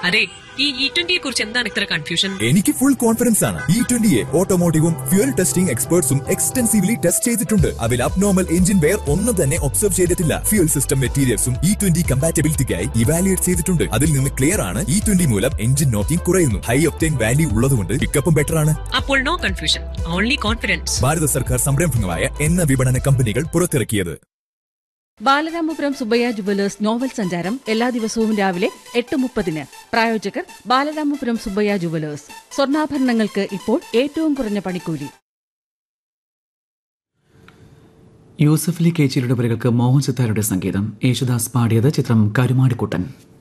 അതെ ഈ ഇ ട്വന്റിയെ കുറിച്ച് എന്താണ് ഇത്ര കൺഫ്യൂഷൻ എനിക്ക് ഫുൾ കോൺഫിഡൻസ് ആണ് ഇ ട്വന്റിയെ ഓട്ടോമോട്ടീവും ഫ്യൂൽ ടെസ്റ്റിംഗ് എക്സ്പേർട്സും എക്സ്റ്റൻസീവ്ലി ടെസ്റ്റ് ചെയ്തിട്ടുണ്ട് അതിൽ അബ്നോർമൽ എഞ്ചിൻ വെയർ ഒന്നും തന്നെ ഒബ്സർവ് ചെയ്തിട്ടില്ല ഫ്യൂൽ സിസ്റ്റം മെറ്റീരിയൽസും ഇ ട്വന്റി കമ്പാറ്റബിലിറ്റിക്കായി ഇവാലുവേറ്റ് ചെയ്തിട്ടുണ്ട് അതിൽ നിന്ന് ക്ലിയർ ആണ് ഇ ട്വന്റി മൂലം എഞ്ചിൻ നോക്കിംഗ് കുറയുന്നു ഹൈ ഒപ്റ്റൈൻ വാല്യൂ ഉള്ളതുകൊണ്ട് പിക്കപ്പും ബെറ്റർ ആണ് അപ്പോൾ നോ കൺഫ്യൂഷൻ ഓൺലി കോൺഫിഡൻസ് ഭാരത സർക്കാർ സംരംഭങ്ങളായ എണ്ണ വിപണന കമ്പനികൾ പുറത്തിറക്കിയത് ബാലരാമപുരം സുബയ്യ ജുവലേഴ്സ് നോവൽ സഞ്ചാരം എല്ലാ ദിവസവും രാവിലെ എട്ട് മുപ്പതിന് പ്രായോജകർ ബാലരാമപുരം സുബയ്യ ജുവലേഴ്സ് സ്വർണ്ണാഭരണങ്ങൾക്ക് ഇപ്പോൾ ഏറ്റവും കുറഞ്ഞ പണിക്കൂലി യൂസഫ് അലി കേച്ചിയുടെ വരികൾക്ക് മോഹൻ സിത്താരുടെ സംഗീതം യേശുദാസ് പാടിയത് ചിത്രം കരുമാടിക്കുട്ടൻ